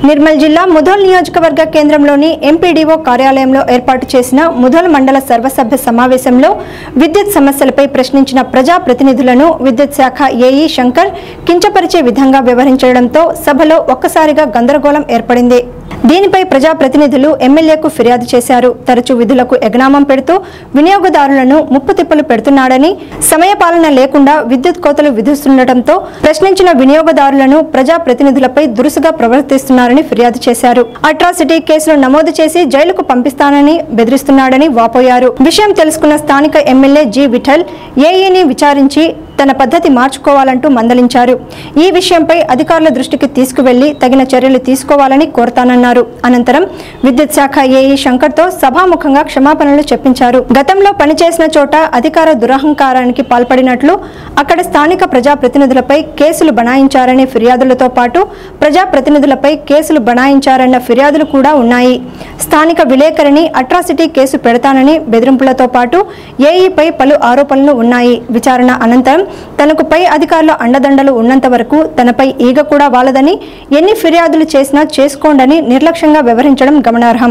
నిర్మల్ జిల్లా ముధోల్ నియోజకవర్గ కేంద్రంలోని ఎంపీడీఓ కార్యాలయంలో ఏర్పాటు చేసిన ముధోల్ మండల సర్వసభ్య సమావేశంలో విద్యుత్ సమస్యలపై ప్రశ్నించిన ప్రజా ప్రతినిధులను విద్యుత్ శాఖ ఏఈ శంకర్ కించపరిచే విధంగా వ్యవహరించడంతో సభలో ఒక్కసారిగా గందరగోళం ఏర్పడింది దీనిపై ప్రజా ప్రతినిధులు ఎమ్మెల్యేకు ఫిర్యాదు చేశారు తరచూ విధులకు ఎగనామం పెడుతూ వినియోగదారులను ముప్పు తిప్పలు పెడుతున్నాడని సమయపాలన లేకుండా విద్యుత్ కోతలు విధిస్తుండటంతో ప్రశ్నించిన వినియోగదారులను ప్రజా ప్రతినిధులపై దురుసుగా ప్రవర్తిస్తున్నారని ఫిర్యాదు చేశారు అట్రాసిటీ కేసులు నమోదు చేసి జైలుకు పంపిస్తానని బెదిరిస్తున్నాడని వాపోయారు విషయం తెలుసుకున్న స్థానిక ఎమ్మెల్యే జి విఠల్ ఏఈని విచారించి తన పద్ధతి మార్చుకోవాలంటూ మందలించారు ఈ విషయంపై అధికారుల దృష్టికి తీసుకువెళ్లి తగిన చర్యలు తీసుకోవాలని కోరతానన్నారు అనంతరం విద్యుత్ శాఖ ఏఈ శంకర్తో సభాముఖంగా క్షమాపణలు చెప్పించారు గతంలో పనిచేసిన చోట అధికార దురహంకారానికి పాల్పడినట్లు అక్కడ స్థానిక ప్రజాప్రతినిధులపై కేసులు బనాయించారనే ఫిర్యాదులతో పాటు ప్రజాప్రతినిధులపై కేసులు బనాయించారన్న ఫిర్యాదులు కూడా ఉన్నాయి స్థానిక విలేకరిని అట్రాసిటీ కేసు పెడతానని బెదిరింపులతో పాటు ఏఈపై పలు ఆరోపణలు ఉన్నాయి విచారణ అనంతరం తనకు పై అధికారుల అండదండలు ఉన్నంత వరకు తనపై ఈగ కూడా వాలదని ఎన్ని ఫిర్యాదులు చేసినా చేసుకోండని నిర్లక్ష్యంగా వ్యవహరించడం గమనార్హం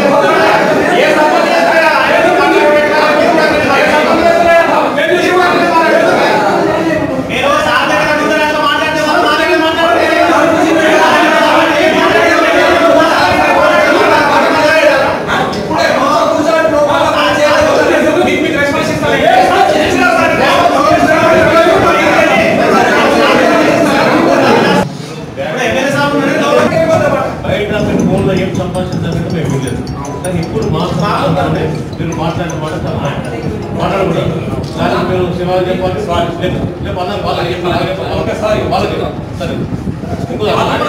బయట మీరు ఫోన్లో ఏం సంభాషించాలంటే మేము వినలేదు కానీ ఇప్పుడు మా సంభాషణలోనే మీరు మాట్లాడిన మాట చాలా మాట్లాడకూడదు కానీ మీరు శివాజీ చెప్పాలి సారీ లేదు రేపు అన్నారు వాళ్ళకి చెప్పాలి వాళ్ళకి సారీ వాళ్ళకి సరే ఇంకో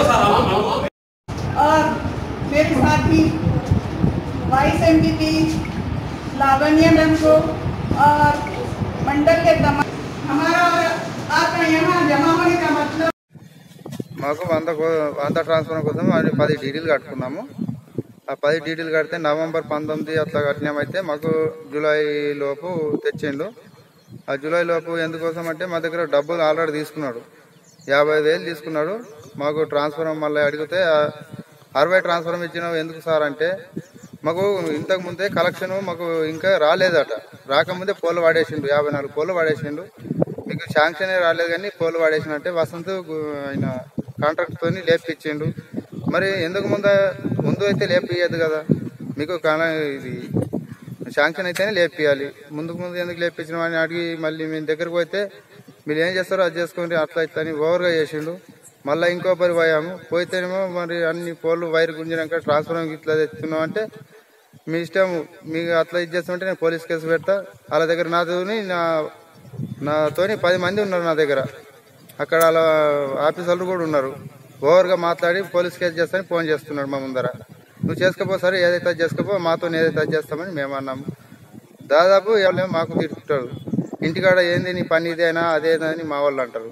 और मेरे साथी वाइस एमपीपी लावण्य मैम को और मंडल के तमाम हमारा और आपका यहाँ जमा होने का मतलब మాకు వంద కో- వంద ట్రాన్స్ఫర్ కోసం అది పది డీడీలు కట్టుకున్నాము ఆ పది డీడీలు కడితే నవంబర్ పంతొమ్మిది అట్లా కట్టినామైతే మాకు జూలై లోపు తెచ్చిండు ఆ జూలై లోపు ఎందుకోసం అంటే మా దగ్గర డబ్బులు ఆల్రెడీ తీసుకున్నాడు యాభై వేలు తీసుకున్నాడు మాకు ట్రాన్స్ఫర్ మళ్ళీ అడిగితే ఆ అరవై ట్రాన్స్ఫర్ ఇచ్చినావు ఎందుకు సార్ అంటే మాకు ఇంతకు ముందే కలెక్షన్ మాకు ఇంకా రాలేదట రాకముందే పోలు వాడేసిండు యాభై నాలుగు పోలు వాడేసిండు మీకు శాంక్షన్ రాలేదు కానీ పోలు వాడేసినట్టే వసంత్ గు- ఆయన కాంట్రాక్ట్ తోని లేపిచ్చిండు మరి ఎందుకు ముందు ముందు అయితే లేపియదు కదా మీకు కాన- ఇది శాంక్షన్ అయితేనే లేపియాలి ముందుకు ముందు ఎందుకు లేపించిన అని అడిగి మళ్ళీ మీ దగ్గరకు పోతే మీరు ఏం చేస్తారో అది చేసుకోండి అట్లా ఇట్లా అని ఓవర్గా చేసిండు మళ్ళీ ఇంకో పరి పోయాము పోతేనేమో మరి అన్ని పోలు వైర్ గుంజినాక ట్రాన్స్ఫర్ ఇట్లా తెచ్చుకున్నాం అంటే మీ ఇష్టం మీకు అట్లా ఇది చేస్తుంటే నేను పోలీస్ కేసు పెడతా వాళ్ళ దగ్గర నాతోని నా నాతోని పది మంది ఉన్నారు నా దగ్గర అక్కడ వాళ్ళ ఆఫీసర్లు కూడా ఉన్నారు ఓవర్గా మాట్లాడి పోలీస్ కేసు చేస్తానని ఫోన్ చేస్తున్నాడు మా ముందర నువ్వు చేసుకోపో సరే ఏదైతే అది చేసుకోపో మాతో ఏదైతే అది చేస్తామని మేము అన్నాము దాదాపు ఎవరేమో మాకు తిట్టుకుంటారు ఇంటికాడ ఏంది నీ పని ఇదేనా అదేనా అని మా వాళ్ళు అంటారు